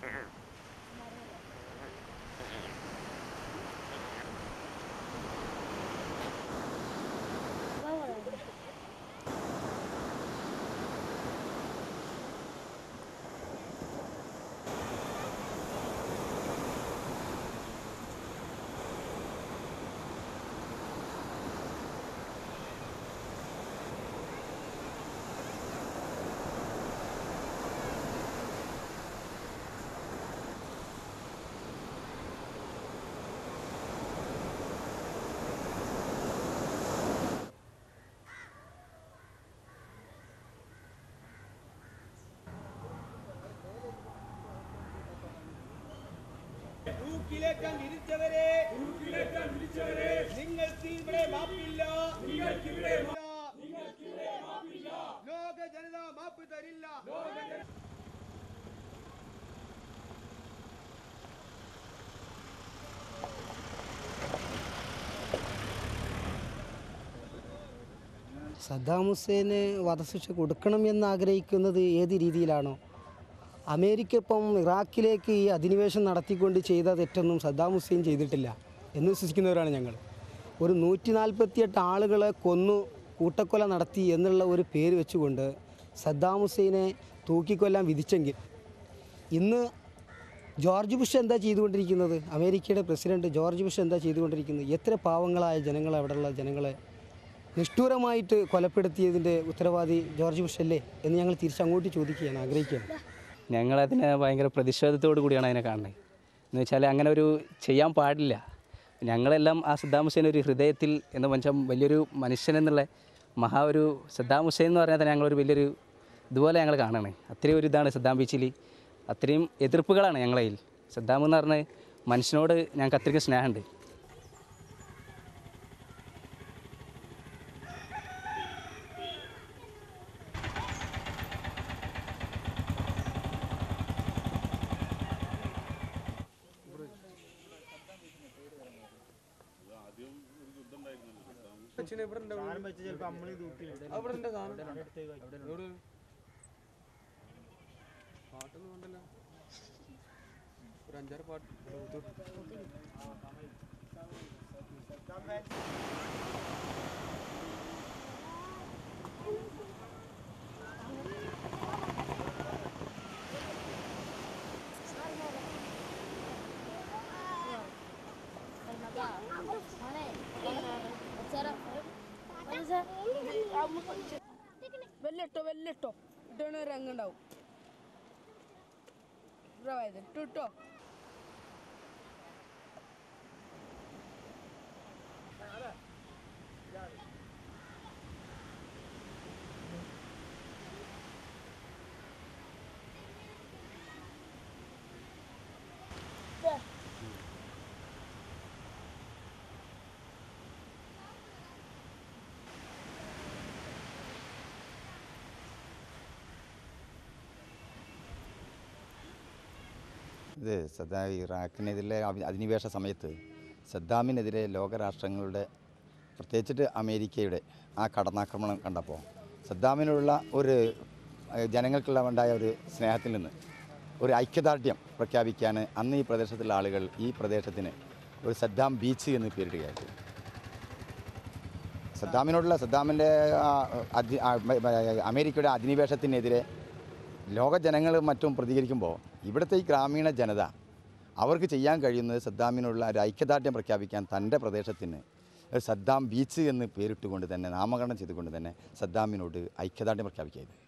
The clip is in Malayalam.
തൂക്കിലേക്കാൻ വിരിച്ചവരെ നിങ്ങൾക്ക് ഇവിടെ മാപ്പില്ല ലോക ജനത മാപ്പ് തരില്ല സദ്ദാം ഹുസൈന് വധശിക്ഷ കൊടുക്കണം എന്ന് ആഗ്രഹിക്കുന്നത് ഏത് രീതിയിലാണോ അമേരിക്ക ഇപ്പം ഇറാഖിലേക്ക് ഈ അധിനിവേശം നടത്തിക്കൊണ്ട് ചെയ്ത തെറ്റൊന്നും സദ്ദാം ഹുസൈൻ ചെയ്തിട്ടില്ല എന്ന് വിശ്വസിക്കുന്നവരാണ് ഞങ്ങൾ ഒരു നൂറ്റി നാൽപ്പത്തിയെട്ട് ആളുകളെ കൊന്നു കൂട്ടക്കൊല നടത്തി എന്നുള്ള ഒരു പേര് വെച്ചുകൊണ്ട് സദ്ദാം ഹുസൈനെ തൂക്കിക്കൊല്ലാൻ വിധിച്ചെങ്കിൽ ഇന്ന് ജോർജ് ബുഷ് എന്താ ചെയ്തുകൊണ്ടിരിക്കുന്നത് അമേരിക്കയുടെ പ്രസിഡന്റ് ജോർജ് ബുഷ് എന്താ ചെയ്തുകൊണ്ടിരിക്കുന്നത് എത്ര പാവങ്ങളായ ജനങ്ങളെ അവിടെയുള്ള ജനങ്ങളെ നിഷ്ഠൂരമായിട്ട് കൊലപ്പെടുത്തിയതിൻ്റെ ഉത്തരവാദി ജോർജ് ബുഷ് അല്ലേ എന്ന് ഞങ്ങൾ തിരിച്ചങ്ങോട്ട് ചോദിക്കുകയാണ് ആഗ്രഹിക്കുകയാണ് ഞങ്ങളതിനെ ഭയങ്കര പ്രതിഷേധത്തോടു കൂടിയാണ് അതിനെ കാണുന്നത് എന്ന് വെച്ചാൽ അങ്ങനെ ഒരു ചെയ്യാൻ പാടില്ല ഞങ്ങളെല്ലാം ആ സദ്ദാം ഹുസൈൻ ഒരു ഹൃദയത്തിൽ എന്ന് വെച്ചാൽ വലിയൊരു മനുഷ്യൻ എന്നുള്ള മഹാ ഒരു സദ്ദാം ഹുസൈൻ എന്ന് പറഞ്ഞാൽ തന്നെ ഞങ്ങളൊരു വലിയൊരു ഇതുപോലെ ഞങ്ങൾ കാണണേ അത്രയും ഒരു ഇതാണ് സദ്ദാം ബീച്ചിൽ അത്രയും എതിർപ്പുകളാണ് ഞങ്ങളതിൽ സദ്ദാം എന്ന് പറഞ്ഞാൽ മനുഷ്യനോട് ഞങ്ങൾക്ക് അത്രയ്ക്കും സ്നേഹമുണ്ട് വെല്ലിട്ടോ വെല്ലിട്ടോ ഇട്ടോണ് ഒരു രംഗുണ്ടാവും ഇട്ടോ ഇട്ടോ ഇത് സദ്ദാ ഇറാഖിനെതിരെ അഭി- അധിനിവേശ സമയത്ത് സദ്ദാമിനെതിരെ ലോകരാഷ്ട്രങ്ങളുടെ പ്രത്യേകിച്ചിട്ട് അമേരിക്കയുടെ ആ കടന്നാക്രമണം കണ്ടപ്പോൾ സദ്ദാമിനുള്ള ഒരു ഏഹ്, ജനങ്ങൾക്കുള്ള ഉണ്ടായ ഒരു സ്നേഹത്തിൽ നിന്ന് ഒരു ഐക്യദാർഢ്യം പ്രഖ്യാപിക്കാൻ അന്ന് ഈ പ്രദേശത്തുള്ള ആളുകൾ ഈ പ്രദേശത്തിന് ഒരു സദ്ദാം ബീച്ച് എന്ന് പേരിടുകയായിരുന്നു സദ്ദാമിനോടുള്ള സദ്ദാമിൻ്റെ ആ, അധി- ആ, മ- മ- അമേരിക്കയുടെ അധിനിവേശത്തിനെതിരെ ലോക ജനങ്ങളും മറ്റും പ്രതികരിക്കുമ്പോൾ ഇവിടുത്തെ ഈ ഗ്രാമീണ ജനത അവർക്ക് ചെയ്യാൻ കഴിയുന്നത് സദ്ദാമിനുള്ള ഒരു ഐക്യദാർഢ്യം പ്രഖ്യാപിക്കാൻ തൻ്റെ പ്രദേശത്തിന് ഒരു സദ്ദാം ബീച്ച് എന്ന് പേരിട്ടുകൊണ്ട് തന്നെ നാമകരണം ചെയ്തുകൊണ്ട് തന്നെ സദ്ദാമിനോട് ഐക്യദാർഢ്യം പ്രഖ്യാപിക്കുകയായിരുന്നു